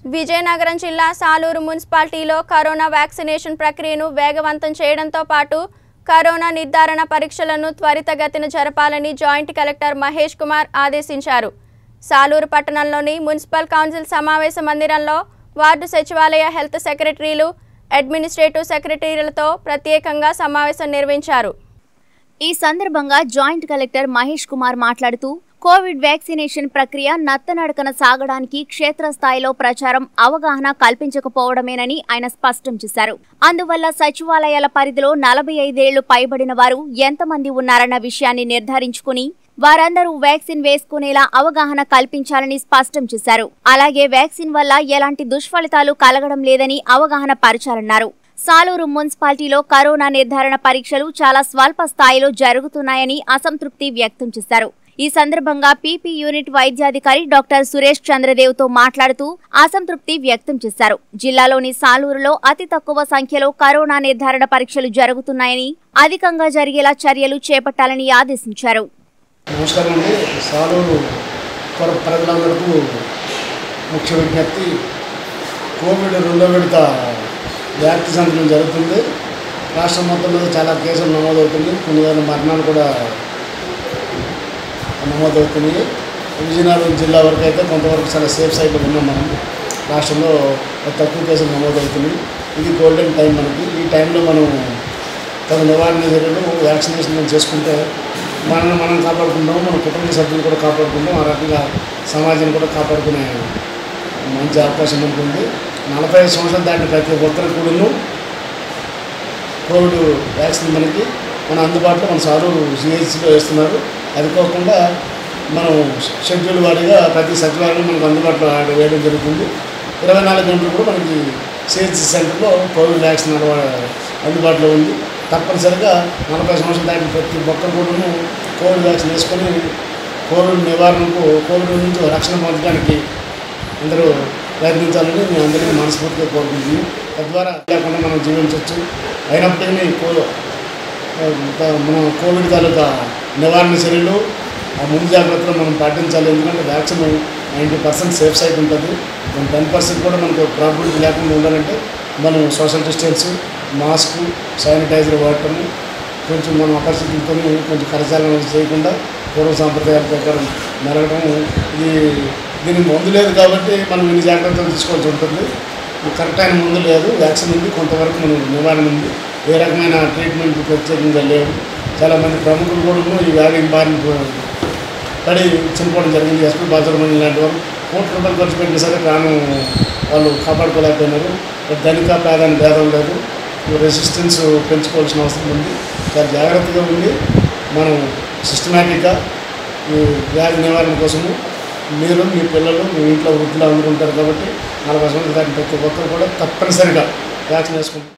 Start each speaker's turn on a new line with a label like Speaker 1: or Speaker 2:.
Speaker 1: విజయనగరం జిల్లా సాలూరు మున్సిపాలిటీలో corona vaccination ప్రక్రియను వేగవంతం చేయడంతో పాటు కరోనా నిర్ధారణ పరీక్షలను త్వరితగతిన జరపాలని జాయింట్ కలెక్టర్ మహేష్ కుమార్ ఆదేశించారు సాలూరు పట్టణంలోని మున్సిపల్ కౌన్సిల్ సమావేశ మందిరంలో వార్డు సచివాలయ హెల్త్ సెక్రటరీలు అడ్మినిస్ట్రేటివ్ సెక్రటరీలతో ప్రత్యేకంగా సమావేశం నిర్వహించారు
Speaker 2: ఈ సందర్భంగా జాయింట్ కలెక్టర్ మహేష్ కుమార్ మాట్లాడుతూ కోవిడ్ వ్యాక్సినేషన్ ప్రక్రియ నత్తనడకన సాగడానికి క్షేత్రస్థాయిలో ప్రచారం అవగాహన కల్పించకపోవడమేనని ఆయన స్పష్టం చేశారు అందువల్ల సచివాలయాల పరిధిలో నలభై ఐదేళ్లు పైబడిన వారు ఎంతమంది ఉన్నారన్న విషయాన్ని నిర్ధారించుకుని వారందరూ వ్యాక్సిన్ వేసుకునేలా అవగాహన కల్పించాలని స్పష్టం చేశారు అలాగే వ్యాక్సిన్ వల్ల ఎలాంటి దుష్ఫలితాలు కలగడం లేదని అవగాహన పరచాలన్నారు సాలూరు మున్సిపాలిటీలో కరోనా నిర్ధారణ పరీక్షలు చాలా స్వల్ప స్థాయిలో జరుగుతున్నాయని అసంతృప్తి వ్యక్తం చేశారు ఈ సందర్భంగా పీపీ యూనిట్ వైద్యాధికారి డాక్టర్ సురేష్ చంద్రదేవ్తో మాట్లాడుతూ అసంతృప్తి వ్యక్తం చేశారు జిల్లాలోని సాలూరులో అతి తక్కువ సంఖ్యలో కరోనా నిర్ధారణ పరీక్షలు జరుగుతున్నాయని అధికంగా జరిగేలా చర్యలు చేపట్టాలని ఆదేశించారు
Speaker 3: నమస్కారం అండి సాలూరు కొర ప్రజలందరికీ ముఖ్య విజ్ఞప్తి కోవిడ్ రెండో విడత వ్యాప్తి సంచలనం జరుగుతుంది రాష్ట్రం మొత్తం మీద చాలా కేసులు నమోదవుతుంది కొన్ని వేల మరణాలు కూడా నమోదవుతున్నాయి విజయనగరం జిల్లా వరకు అయితే కొంతవరకు చాలా సేఫ్ సైడ్లో ఉన్నాం మనం రాష్ట్రంలో తక్కువ కేసులు నమోదవుతున్నాయి ఇది గోల్డెన్ టైం మనకి ఈ టైంలో మనం తగు నివారణ చర్యలు వ్యాక్సినేషన్ చేసుకుంటే మనల్ని మనం కాపాడుకుంటాం మన కుటుంబ సభ్యులు కూడా కాపాడుకుంటాం ఆ రకంగా సమాజాన్ని కూడా కాపాడుకునే మంచి అవకాశం ఉంటుంది నలభై ఐదు సంవత్సరాలు దాటిన ప్రతి ఒక్కరికి కూడాను కోవిడ్ వ్యాక్సిన్ మనకి మన అందుబాటులో మన సారూరు సిహెచ్సిలో వేస్తున్నారు అది కాకుండా మనం షెడ్యూల్ వారీగా ప్రతి సచివాలయం మనకు అందుబాటులో ఆడ వేయడం జరుగుతుంది ఇరవై నాలుగు గంటలు కూడా మనకి సిహెచ్సి సెంటర్లో కోవిడ్ వ్యాక్సిన్ అలవా- అందుబాటులో ఉంది తప్పనిసరిగా నలభై సంవత్సరాలు దాటిన ప్రతి ఒక్కరు కూడాను కోవిడ్ వ్యాక్సిన్ వేసుకొని కోవిడ్ నివారణకు కోవిడ్ నుంచి రక్షణ పొందడానికి అందరూ ప్రయత్నించాలని మేము అందరికీ మనస్ఫూర్తిగా కోరుకుంటున్నాం తద్వారా లేకుండా మనం జీవించవచ్చు అయినప్పటికీ కో మన కోవిడ్ తాలూకా నివారణ చర్యలు ఆ ముందు జాగ్రత్తలు మనం పాటించాలి ఎందుకంటే vaccine ninety percent safe side ఉంటుంది మన టెన్ పర్సెంట్ కూడా మనకు ప్రాబిలిటీ లేకుండా ఉండాలంటే మనం సోషల్ డిస్టెన్స్ మాస్క్ శానిటైజర్ వాడటము కొంచెం మనం అపరిస్థితులతో కొంచెం కరచాలన చేయకుండా పూర్వ సాంప్రదాయాల ప్రకారం మెరగడం ఇది దీనికి మందు లేదు కాబట్టి మనం ఇన్ని జాగ్రత్తలు తీసుకోవాల్సి ఉంటుంది కరెక్ట్ అయిన మందు లేదు వ్యాక్సిన్ ఉంది కొంతవరకు మనం నివారణ ఉంది ఏ రకమైన ట్రీట్మెంట్ ప్రత్యేకంగా లేవు చాలామంది ప్రముఖులు కూడా ఈ వ్యాధి బారిన పడి చనిపోవడం జరిగింది ఎస్పీ బాలసుబ్రహ్మణ్యం లాంటి వారు కోటి రూపాయలు ఖర్చు పెట్టినా సరే ప్రాణం వాళ్ళు కాపాడుకోలేకపోయినారు ధనిక పేదాన్ని భేదం లేదు రెసిస్టెన్స్ పెంచుకోవాల్సిన అవసరం ఉంది చాలా జాగ్రత్తగా ఉండి మనం సిస్టమేటిక్గా ఈ వ్యాధి నివారణ కోసము మీరు మీ పిల్లలు మీ ఇంట్లో వృద్ధులు అందరూ ఉంటారు కాబట్టి నలభై సంవత్సరాలు దాటిన ప్రతి ఒక్కరు కూడా తప్పనిసరిగా వ్యాక్సిన్ వేసుకుంటారు